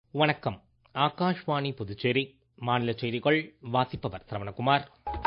வணக்கம் ஆகாஷ்வாணி புதுச்சேரி மாநில செய்திகள் வாசிப்பவர் சரவணகுமார்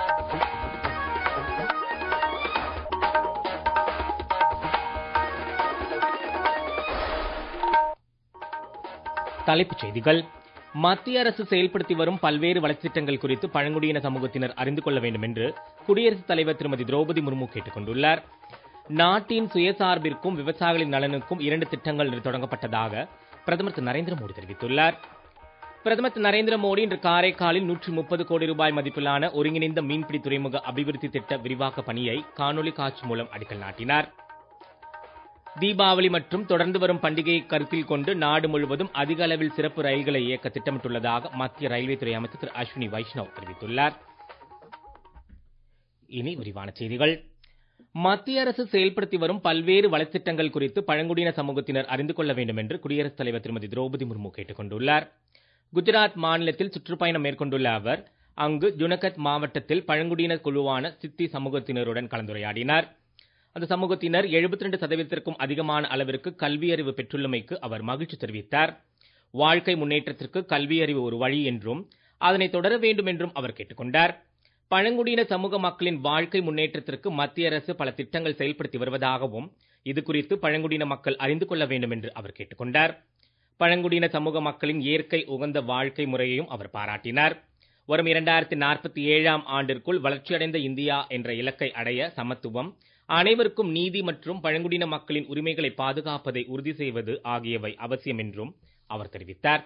தலைப்புச் செய்திகள் மத்திய அரசு செயல்படுத்தி வரும் பல்வேறு வளர்ச்சித் திட்டங்கள் குறித்து பழங்குடியின சமூகத்தினர் அறிந்து கொள்ள வேண்டும் என்று குடியரசுத் தலைவர் திருமதி திரௌபதி முர்மு கேட்டுக் கொண்டுள்ளார் நாட்டின் சுயசார்பிற்கும் விவசாயிகளின் நலனுக்கும் இரண்டு திட்டங்கள் இன்று தொடங்கப்பட்டதாக பிரதமர் திரு நரேந்திர மோடி தெரிவித்துள்ளார் பிரதமர் திரு நரேந்திர மோடி இன்று காரைக்காலில் நூற்றி முப்பது கோடி ரூபாய் மதிப்பிலான ஒருங்கிணைந்த மீன்பிடி துறைமுக அபிவிருத்தி திட்ட விரிவாக்க பணியை காணொலி காட்சி மூலம் அடிக்கல் நாட்டினார் தீபாவளி மற்றும் தொடர்ந்து வரும் பண்டிகையை கருத்தில் கொண்டு நாடு முழுவதும் அதிக அளவில் சிறப்பு ரயில்களை இயக்க திட்டமிட்டுள்ளதாக மத்திய ரயில்வே துறை அமைச்சர் திரு அஸ்வினி வைஷ்ணவ் தெரிவித்துள்ளார் இனி விரிவான செய்திகள் மத்திய அரசு செயல்படுத்தி வரும் பல்வேறு வளர்ச்சித்திட்டங்கள் குறித்து பழங்குடியின சமூகத்தினர் அறிந்து கொள்ள வேண்டும் என்று குடியரசுத் தலைவர் திருமதி திரௌபதி முர்மு கேட்டுக் கொண்டுள்ளார் குஜராத் மாநிலத்தில் சுற்றுப்பயணம் மேற்கொண்டுள்ள அவர் அங்கு ஜுனகத் மாவட்டத்தில் பழங்குடியினர் குழுவான சித்தி சமூகத்தினருடன் கலந்துரையாடினார் அந்த சமூகத்தினர் 72% சதவீதத்திற்கும் அதிகமான அளவிற்கு கல்வியறிவு பெற்றுள்ளமைக்கு அவர் மகிழ்ச்சி தெரிவித்தார் வாழ்க்கை முன்னேற்றத்திற்கு கல்வியறிவு ஒரு வழி என்றும் அதனை தொடர வேண்டும் என்றும் அவர் கேட்டுக்கொண்டார் பழங்குடியின சமூக மக்களின் வாழ்க்கை முன்னேற்றத்திற்கு மத்திய அரசு பல திட்டங்கள் செயல்படுத்தி வருவதாகவும் இது குறித்து பழங்குடியின மக்கள் அறிந்து கொள்ள வேண்டும் என்று அவர் கேட்டுக்கொண்டார் பழங்குடியின சமூக மக்களின் இயற்கை உகந்த வாழ்க்கை முறையையும் அவர் பாராட்டினார் வரும் இரண்டாயிரத்தி நாற்பத்தி ஏழாம் ஆண்டிற்குள் வளர்ச்சியடைந்த இந்தியா என்ற இலக்கை அடைய சமத்துவம் அனைவருக்கும் நீதி மற்றும் பழங்குடியின மக்களின் உரிமைகளை பாதுகாப்பதை உறுதி செய்வது ஆகியவை அவசியம் என்றும் அவர் தெரிவித்தார்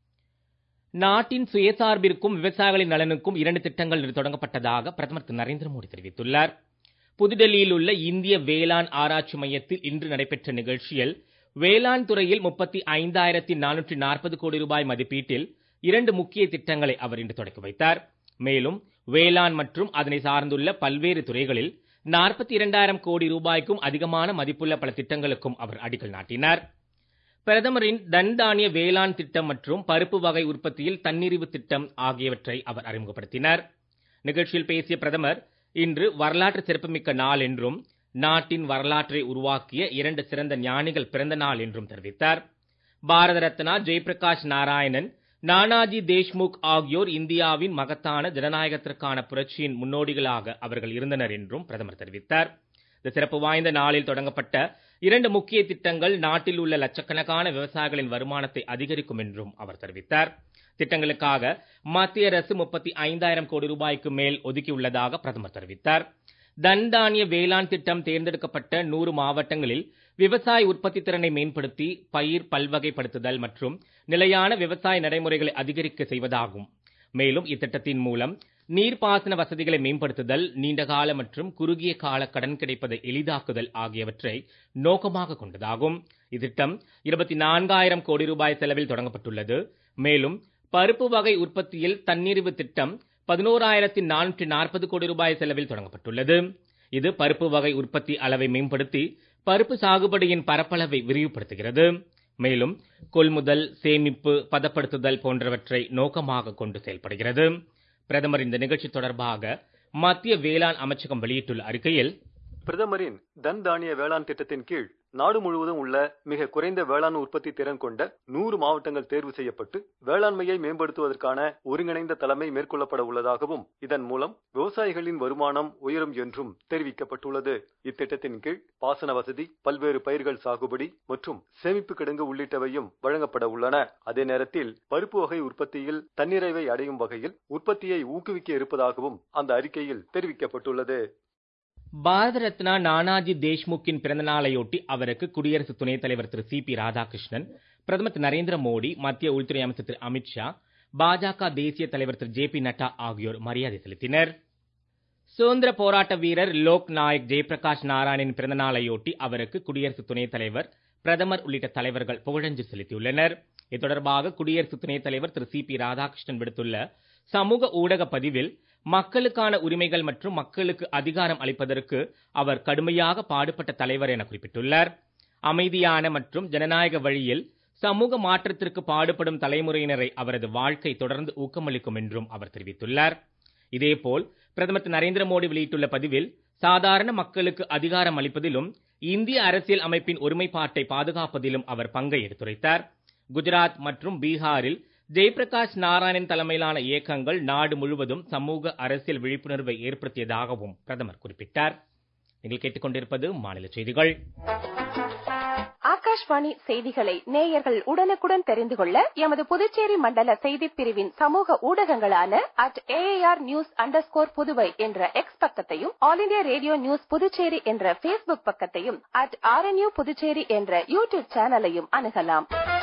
நாட்டின் சுயசார்பிற்கும் விவசாயிகளின் நலனுக்கும் இரண்டு திட்டங்கள் இன்று தொடங்கப்பட்டதாக பிரதமர் திரு நரேந்திர மோடி தெரிவித்துள்ளார் புதுடெல்லியில் உள்ள இந்திய வேளாண் ஆராய்ச்சி மையத்தில் இன்று நடைபெற்ற நிகழ்ச்சியில் வேளாண் துறையில் முப்பத்தி ஐந்தாயிரத்தி நானூற்றி நாற்பது கோடி ரூபாய் மதிப்பீட்டில் இரண்டு முக்கிய திட்டங்களை அவர் இன்று தொடக்கி வைத்தார் மேலும் வேளாண் மற்றும் அதனை சார்ந்துள்ள பல்வேறு துறைகளில் நாற்பத்தி இரண்டாயிரம் கோடி ரூபாய்க்கும் அதிகமான மதிப்புள்ள பல திட்டங்களுக்கும் அவர் அடிக்கல் நாட்டினார் பிரதமரின் தன் தானிய வேளாண் திட்டம் மற்றும் பருப்பு வகை உற்பத்தியில் தன்னிறைவு திட்டம் ஆகியவற்றை அவர் அறிமுகப்படுத்தினார் நிகழ்ச்சியில் பேசிய பிரதமர் இன்று வரலாற்று சிறப்புமிக்க நாள் என்றும் நாட்டின் வரலாற்றை உருவாக்கிய இரண்டு சிறந்த ஞானிகள் பிறந்த நாள் என்றும் தெரிவித்தார் பாரத ரத்னா ஜெயபிரகாஷ் நாராயணன் நானாஜி தேஷ்முக் ஆகியோர் இந்தியாவின் மகத்தான ஜனநாயகத்திற்கான புரட்சியின் முன்னோடிகளாக அவர்கள் இருந்தனர் என்றும் பிரதமர் தெரிவித்தார் இந்த சிறப்பு வாய்ந்த நாளில் தொடங்கப்பட்ட இரண்டு முக்கிய திட்டங்கள் நாட்டில் உள்ள லட்சக்கணக்கான விவசாயிகளின் வருமானத்தை அதிகரிக்கும் என்றும் அவர் தெரிவித்தார் திட்டங்களுக்காக மத்திய அரசு முப்பத்தி ஐந்தாயிரம் கோடி ரூபாய்க்கு மேல் ஒதுக்கியுள்ளதாக பிரதமர் தெரிவித்தார் தன் தானிய வேளாண் திட்டம் தேர்ந்தெடுக்கப்பட்ட நூறு மாவட்டங்களில் விவசாய உற்பத்தி திறனை மேம்படுத்தி பயிர் பல்வகைப்படுத்துதல் மற்றும் நிலையான விவசாய நடைமுறைகளை அதிகரிக்க செய்வதாகும் மேலும் இத்திட்டத்தின் மூலம் நீர்ப்பாசன வசதிகளை மேம்படுத்துதல் நீண்டகால மற்றும் குறுகிய கால கடன் கிடைப்பதை எளிதாக்குதல் ஆகியவற்றை நோக்கமாக கொண்டதாகும் இத்திட்டம் இருபத்தி நான்காயிரம் கோடி ரூபாய் செலவில் தொடங்கப்பட்டுள்ளது மேலும் பருப்பு வகை உற்பத்தியில் தன்னிறைவு திட்டம் பதினோராயிரத்தி நானூற்றி நாற்பது கோடி ரூபாய் செலவில் தொடங்கப்பட்டுள்ளது இது பருப்பு வகை உற்பத்தி அளவை மேம்படுத்தி பருப்பு சாகுபடியின் பரப்பளவை விரிவுபடுத்துகிறது மேலும் கொள்முதல் சேமிப்பு பதப்படுத்துதல் போன்றவற்றை நோக்கமாக கொண்டு செயல்படுகிறது பிரதமர் இந்த நிகழ்ச்சி தொடர்பாக மத்திய வேளாண் அமைச்சகம் வெளியிட்டுள்ள அறிக்கையில் பிரதமரின் தன் தானிய வேளாண் திட்டத்தின் கீழ் நாடு முழுவதும் உள்ள மிக குறைந்த வேளாண் உற்பத்தி திறன் கொண்ட நூறு மாவட்டங்கள் தேர்வு செய்யப்பட்டு வேளாண்மையை மேம்படுத்துவதற்கான ஒருங்கிணைந்த தலைமை மேற்கொள்ளப்பட உள்ளதாகவும் இதன் மூலம் விவசாயிகளின் வருமானம் உயரும் என்றும் தெரிவிக்கப்பட்டுள்ளது இத்திட்டத்தின் கீழ் பாசன வசதி பல்வேறு பயிர்கள் சாகுபடி மற்றும் சேமிப்பு கிடங்கு உள்ளிட்டவையும் வழங்கப்பட உள்ளன அதே நேரத்தில் பருப்பு வகை உற்பத்தியில் தன்னிறைவை அடையும் வகையில் உற்பத்தியை ஊக்குவிக்க இருப்பதாகவும் அந்த அறிக்கையில் தெரிவிக்கப்பட்டுள்ளது பாரத ரத்னா நானாஜி தேஷ்முக்கின் பிறந்த நாளையொட்டி அவருக்கு குடியரசு துணைத் தலைவர் திரு சி பி ராதாகிருஷ்ணன் பிரதமர் திரு நரேந்திர மோடி மத்திய உள்துறை அமைச்சர் திரு அமித்ஷா பாஜக தேசிய தலைவர் திரு ஜே பி நட்டா ஆகியோர் மரியாதை செலுத்தினர் சுதந்திர போராட்ட வீரர் லோக் நாயக் ஜெயபிரகாஷ் நாராயணின் பிறந்த நாளையொட்டி அவருக்கு குடியரசு துணைத் தலைவர் பிரதமர் உள்ளிட்ட தலைவர்கள் புகழஞ்சலி செலுத்தியுள்ளனர் இது தொடர்பாக குடியரசு துணைத் தலைவர் திரு சி பி ராதாகிருஷ்ணன் விடுத்துள்ள சமூக ஊடக பதிவில் மக்களுக்கான உரிமைகள் மற்றும் மக்களுக்கு அதிகாரம் அளிப்பதற்கு அவர் கடுமையாக பாடுபட்ட தலைவர் என குறிப்பிட்டுள்ளார் அமைதியான மற்றும் ஜனநாயக வழியில் சமூக மாற்றத்திற்கு பாடுபடும் தலைமுறையினரை அவரது வாழ்க்கை தொடர்ந்து ஊக்கமளிக்கும் என்றும் அவர் தெரிவித்துள்ளார் இதேபோல் பிரதமர் திரு நரேந்திர மோடி வெளியிட்டுள்ள பதிவில் சாதாரண மக்களுக்கு அதிகாரம் அளிப்பதிலும் இந்திய அரசியல் அமைப்பின் ஒருமைப்பாட்டை பாதுகாப்பதிலும் அவர் பங்கை எடுத்துரைத்தார் குஜராத் மற்றும் பீகாரில் ஜெயபிரகாஷ் நாராயணன் தலைமையிலான இயக்கங்கள் நாடு முழுவதும் சமூக அரசியல் விழிப்புணர்வை ஏற்படுத்தியதாகவும் பிரதமர் குறிப்பிட்டார் நீங்கள் கேட்டுக்கொண்டிருப்பது மாநில செய்திகள் ஆகாஷ்வாணி செய்திகளை நேயர்கள் உடனுக்குடன் தெரிந்து கொள்ள எமது புதுச்சேரி மண்டல செய்திப் பிரிவின் சமூக ஊடகங்களான at AIR news under Puduvai என்ற எக்ஸ் பக்கத்தையும் All India Radio News Puducherry என்ற பேஸ்புக் பக்கத்தையும் அட் ஆர்என்யூ புதுச்சேரி என்ற யூடியூப் சேனலையும் அணுகலாம்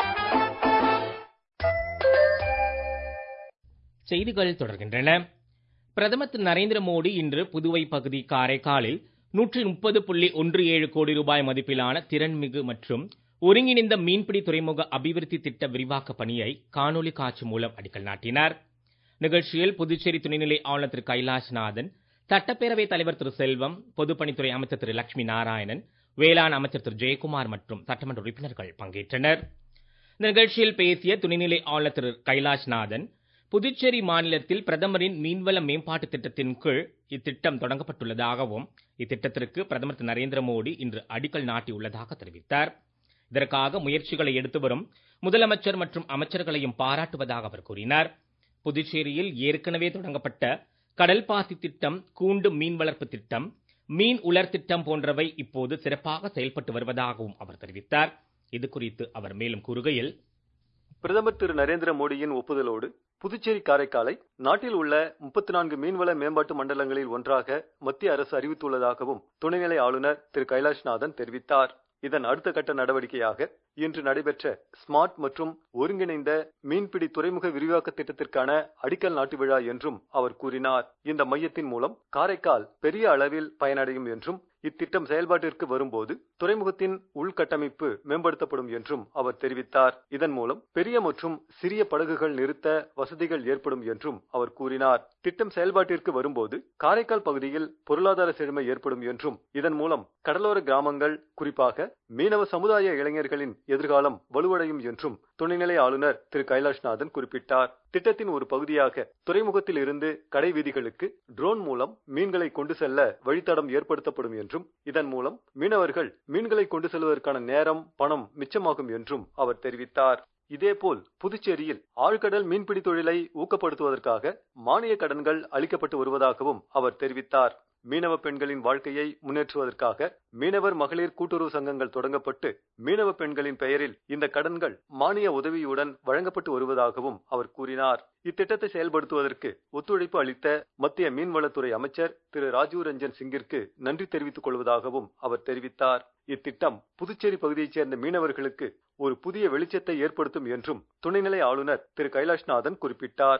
செய்திகள் தொடர்கின்றன பிரதமர் திரு நரேந்திர மோடி இன்று புதுவை பகுதி காரைக்காலில் நூற்றி முப்பது புள்ளி ஒன்று ஏழு கோடி ரூபாய் மதிப்பிலான திறன்மிகு மற்றும் ஒருங்கிணைந்த மீன்பிடி துறைமுக அபிவிருத்தி திட்ட விரிவாக்க பணியை காணொலி காட்சி மூலம் அடிக்கல் நாட்டினார் நிகழ்ச்சியில் புதுச்சேரி துணைநிலை ஆளுநர் திரு கைலாஷ்நாதன் சட்டப்பேரவைத் தலைவர் திரு செல்வம் பொதுப்பணித்துறை அமைச்சர் திரு லட்சுமி நாராயணன் வேளாண் அமைச்சர் திரு ஜெயக்குமார் மற்றும் சட்டமன்ற உறுப்பினர்கள் பங்கேற்றனர் இந்த நிகழ்ச்சியில் பேசிய துணைநிலை ஆளுநர் திரு கைலாஷ்நாதன் புதுச்சேரி மாநிலத்தில் பிரதமரின் மீன்வள மேம்பாட்டு திட்டத்தின் கீழ் இத்திட்டம் தொடங்கப்பட்டுள்ளதாகவும் இத்திட்டத்திற்கு பிரதமர் திரு நரேந்திர மோடி இன்று அடிக்கல் நாட்டியுள்ளதாக தெரிவித்தார் இதற்காக முயற்சிகளை எடுத்து வரும் முதலமைச்சர் மற்றும் அமைச்சர்களையும் பாராட்டுவதாக அவர் கூறினார் புதுச்சேரியில் ஏற்கனவே தொடங்கப்பட்ட கடல் பாசி திட்டம் கூண்டு மீன் வளர்ப்பு திட்டம் மீன் உலர் திட்டம் போன்றவை இப்போது சிறப்பாக செயல்பட்டு வருவதாகவும் அவர் தெரிவித்தார் இது குறித்து அவர் மேலும் கூறுகையில் பிரதமர் திரு நரேந்திர மோடியின் ஒப்புதலோடு புதுச்சேரி காரைக்காலை நாட்டில் உள்ள முப்பத்தி நான்கு மீன்வள மேம்பாட்டு மண்டலங்களில் ஒன்றாக மத்திய அரசு அறிவித்துள்ளதாகவும் துணைநிலை ஆளுநர் திரு கைலாஷ்நாதன் தெரிவித்தார் இதன் அடுத்த கட்ட நடவடிக்கையாக இன்று நடைபெற்ற ஸ்மார்ட் மற்றும் ஒருங்கிணைந்த மீன்பிடி துறைமுக விரிவாக்க திட்டத்திற்கான அடிக்கல் நாட்டு விழா என்றும் அவர் கூறினார் இந்த மையத்தின் மூலம் காரைக்கால் பெரிய அளவில் பயனடையும் என்றும் இத்திட்டம் செயல்பாட்டிற்கு வரும்போது துறைமுகத்தின் உள்கட்டமைப்பு மேம்படுத்தப்படும் என்றும் அவர் தெரிவித்தார் இதன் மூலம் பெரிய மற்றும் சிறிய படகுகள் நிறுத்த வசதிகள் ஏற்படும் என்றும் அவர் கூறினார் திட்டம் செயல்பாட்டிற்கு வரும்போது காரைக்கால் பகுதியில் பொருளாதார செழுமை ஏற்படும் என்றும் இதன் மூலம் கடலோர கிராமங்கள் குறிப்பாக மீனவ சமுதாய இளைஞர்களின் எதிர்காலம் வலுவடையும் என்றும் துணைநிலை ஆளுநர் திரு கைலாஷ்நாதன் குறிப்பிட்டார் திட்டத்தின் ஒரு பகுதியாக துறைமுகத்தில் இருந்து கடை வீதிகளுக்கு ட்ரோன் மூலம் மீன்களை கொண்டு செல்ல வழித்தடம் ஏற்படுத்தப்படும் என்றும் இதன் மூலம் மீனவர்கள் மீன்களை கொண்டு செல்வதற்கான நேரம் பணம் மிச்சமாகும் என்றும் அவர் தெரிவித்தார் இதேபோல் புதுச்சேரியில் ஆழ்கடல் மீன்பிடி தொழிலை ஊக்கப்படுத்துவதற்காக மானிய கடன்கள் அளிக்கப்பட்டு வருவதாகவும் அவர் தெரிவித்தார் மீனவ பெண்களின் வாழ்க்கையை முன்னேற்றுவதற்காக மீனவர் மகளிர் கூட்டுறவு சங்கங்கள் தொடங்கப்பட்டு மீனவ பெண்களின் பெயரில் இந்த கடன்கள் மானிய உதவியுடன் வழங்கப்பட்டு வருவதாகவும் அவர் கூறினார் இத்திட்டத்தை செயல்படுத்துவதற்கு ஒத்துழைப்பு அளித்த மத்திய மீன்வளத்துறை அமைச்சர் திரு ராஜீவ் ரஞ்சன் சிங்கிற்கு நன்றி தெரிவித்துக் கொள்வதாகவும் அவர் தெரிவித்தார் இத்திட்டம் புதுச்சேரி பகுதியைச் சேர்ந்த மீனவர்களுக்கு ஒரு புதிய வெளிச்சத்தை ஏற்படுத்தும் என்றும் துணைநிலை ஆளுநர் திரு கைலாஷ்நாதன் குறிப்பிட்டார்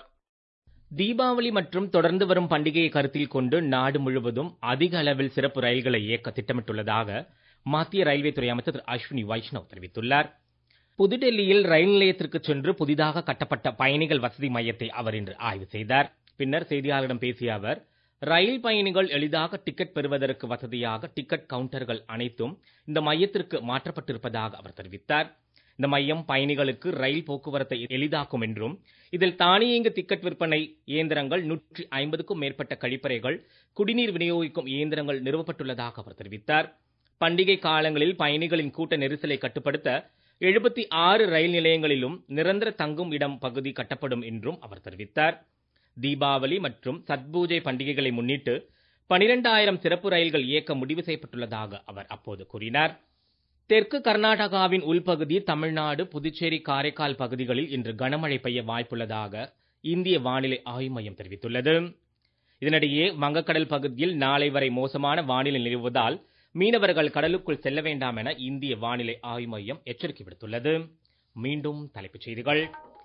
தீபாவளி மற்றும் தொடர்ந்து வரும் பண்டிகையை கருத்தில் கொண்டு நாடு முழுவதும் அதிக அளவில் சிறப்பு ரயில்களை இயக்க திட்டமிட்டுள்ளதாக மத்திய ரயில்வே துறை அமைச்சர் திரு அஸ்வினி வைஷ்ணவ் தெரிவித்துள்ளார் புதுடெல்லியில் ரயில் நிலையத்திற்கு சென்று புதிதாக கட்டப்பட்ட பயணிகள் வசதி மையத்தை அவர் இன்று ஆய்வு செய்தார் பின்னர் செய்தியாளர்களிடம் பேசிய அவர் ரயில் பயணிகள் எளிதாக டிக்கெட் பெறுவதற்கு வசதியாக டிக்கெட் கவுண்டர்கள் அனைத்தும் இந்த மையத்திற்கு மாற்றப்பட்டிருப்பதாக அவர் தெரிவித்தார் இந்த மையம் பயணிகளுக்கு ரயில் போக்குவரத்தை எளிதாக்கும் என்றும் இதில் தானியங்கு டிக்கெட் விற்பனை இயந்திரங்கள் நூற்றி ஐம்பதுக்கும் மேற்பட்ட கழிப்பறைகள் குடிநீர் விநியோகிக்கும் இயந்திரங்கள் நிறுவப்பட்டுள்ளதாக அவர் தெரிவித்தார் பண்டிகை காலங்களில் பயணிகளின் கூட்ட நெரிசலை கட்டுப்படுத்த எழுபத்தி ஆறு ரயில் நிலையங்களிலும் நிரந்தர தங்கும் இடம் பகுதி கட்டப்படும் என்றும் அவர் தெரிவித்தார் தீபாவளி மற்றும் சத்பூஜை பண்டிகைகளை முன்னிட்டு பனிரெண்டாயிரம் சிறப்பு ரயில்கள் இயக்க முடிவு செய்யப்பட்டுள்ளதாக அவர் அப்போது கூறினார் தெற்கு கர்நாடகாவின் உள்பகுதி தமிழ்நாடு புதுச்சேரி காரைக்கால் பகுதிகளில் இன்று கனமழை பெய்ய வாய்ப்புள்ளதாக இந்திய வானிலை ஆய்வு மையம் தெரிவித்துள்ளது இதனிடையே வங்கக்கடல் பகுதியில் நாளை வரை மோசமான வானிலை நிலவுவதால் மீனவர்கள் கடலுக்குள் செல்ல வேண்டாம் என இந்திய வானிலை ஆய்வு மையம் எச்சரிக்கை விடுத்துள்ளது மீண்டும் தலைப்புச் செய்திகள்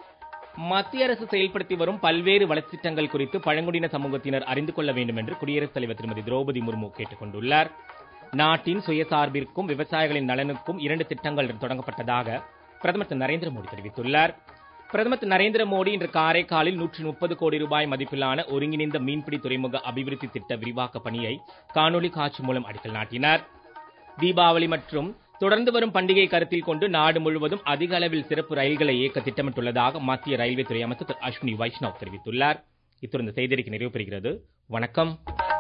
மத்திய அரசு செயல்படுத்தி வரும் பல்வேறு வளர்ச்சித் திட்டங்கள் குறித்து பழங்குடியின சமூகத்தினர் அறிந்து கொள்ள வேண்டும் என்று குடியரசுத் தலைவர் திருமதி திரௌபதி முர்மு கேட்டுக் கொண்டுள்ளார் நாட்டின் சுயசார்பிற்கும் விவசாயிகளின் நலனுக்கும் இரண்டு திட்டங்கள் தொடங்கப்பட்டதாக பிரதமர் திரு நரேந்திர மோடி தெரிவித்துள்ளார் பிரதமர் திரு நரேந்திர மோடி இன்று காரைக்காலில் நூற்றி முப்பது கோடி ரூபாய் மதிப்பிலான ஒருங்கிணைந்த மீன்பிடி துறைமுக அபிவிருத்தி திட்ட விரிவாக்க பணியை காணொலி காட்சி மூலம் அடிக்கல் நாட்டினார் தீபாவளி மற்றும் தொடர்ந்து வரும் பண்டிகை கருத்தில் கொண்டு நாடு முழுவதும் அதிக அளவில் சிறப்பு ரயில்களை இயக்க திட்டமிட்டுள்ளதாக மத்திய ரயில்வே துறை அமைச்சர் திரு அஸ்வினி வைஷ்ணவ் தெரிவித்துள்ளார் இத்துடன் இந்த செய்தியறிக்கை நிறைவு பெறுகிறது வணக்கம்